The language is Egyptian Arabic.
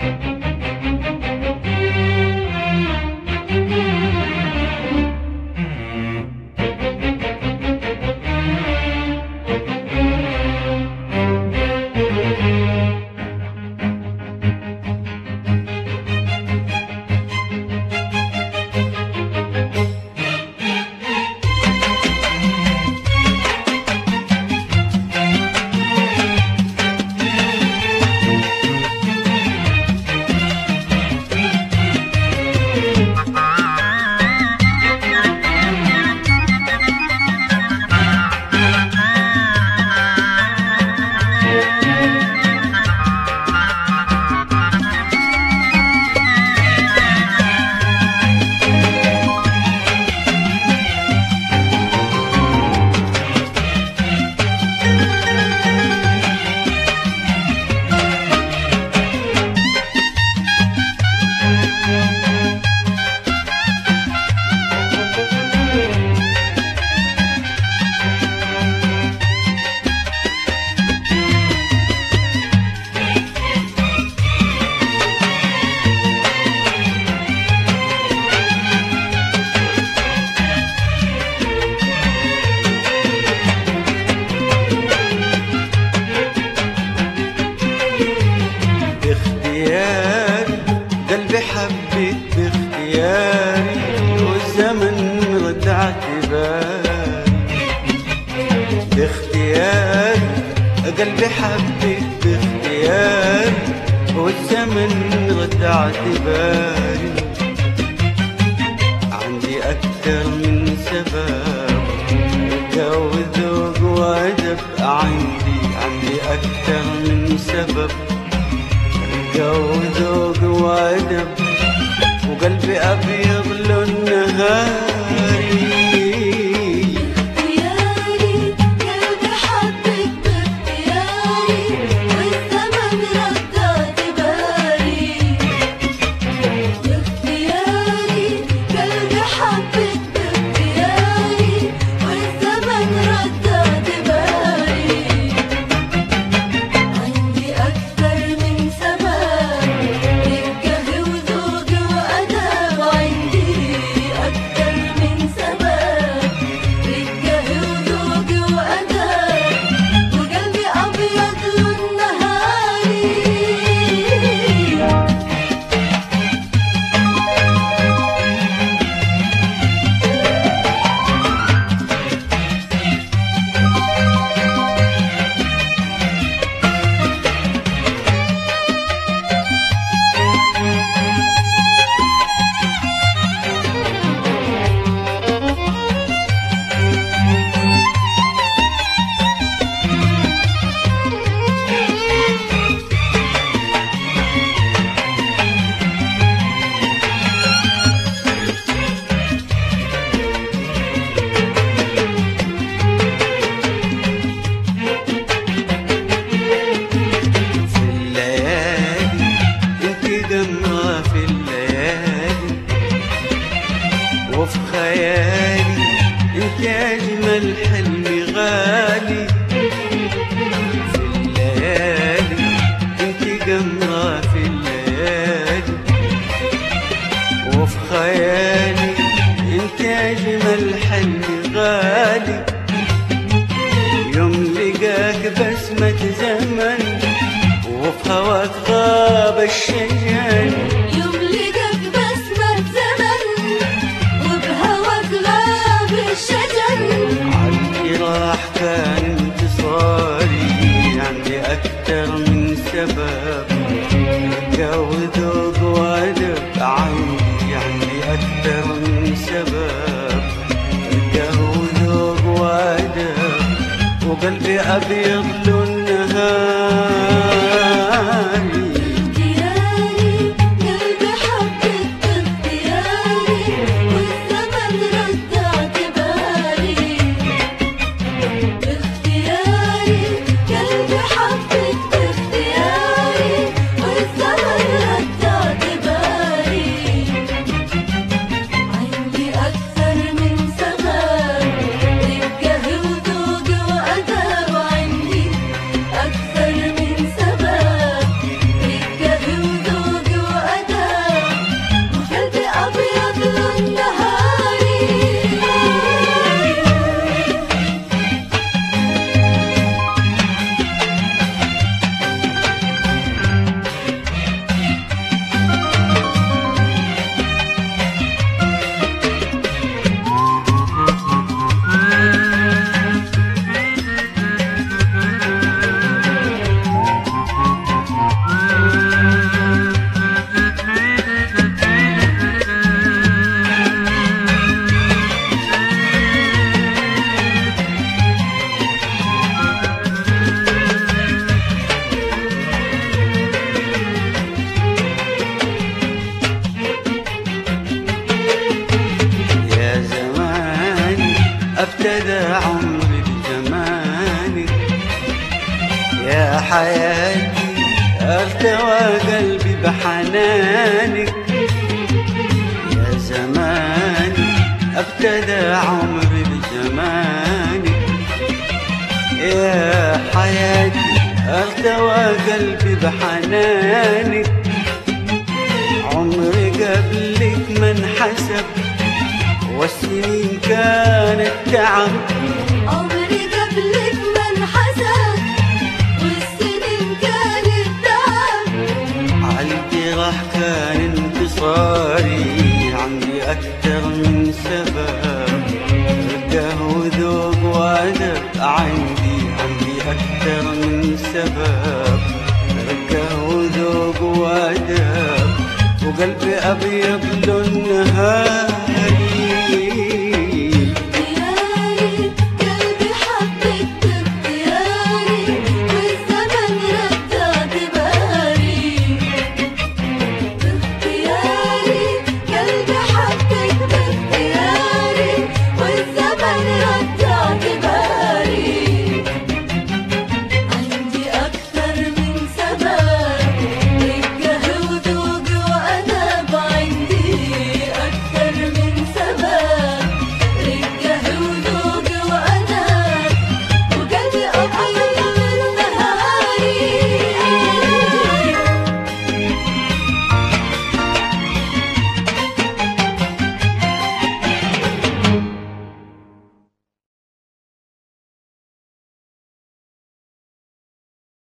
باختياري قلبي حبك باختياري والزمن رد اعتباري باختياري قلبي حبك باختياري والزمن رد اعتباري عندي أكتر من سبب جو ذوق وأدب عندي عندي أكتر من سبب جو ذوق وأدب وقلبي أبيض لون نهاري باختياري قلبي حبك باختياري والزمن رد اعتباري باختياري قلبي حبك باختياري والزمن رد اعتباري عندي أكثر من سبب للجهل وذوق وأدب عندي أكثر من سبب للجهل وذوق وأدب وقلبي أبيض لون نهاري في الليالي انت دمعة في الليالي وفي خيالي انت اجمل حلم غالي في الليالي انت دمعة في الليالي وفي خيالي انت اجمل حلم غالي يوم لقاك بسمة زمن وفي هواك غاب الشجن يوم لقاك بسمة زمن وبهواك غاب الشجن عندي راح كان انتصاري عندي أكتر من سبب جو ذوق وأدب عندي عندي أكتر من سبب جو ذوق وأدب وقلبي أبيض لون نهاري باختياري قلبي حبك باختياري والزمن رد اعتباري باختياري قلبي حبك باختياري والزمن رد اعتباري عندي أكثر من سبب للجهل وذوق وأدب عندي حياتي ارتوى قلبي بحنانك يا زماني ابتدى عمري بزمانك يا حياتي ارتوى قلبي بحنانك عمري قبلك ما انحسب والسنين كانت تعب عمري قبلك ما انحسب والسنين كانت تعب عالجراح كان انتصاري عندي أكتر من سبب رقة وذوق وأدب عندي عندي أكتر من سبب رقة وذوق وأدب وقلبي أبيض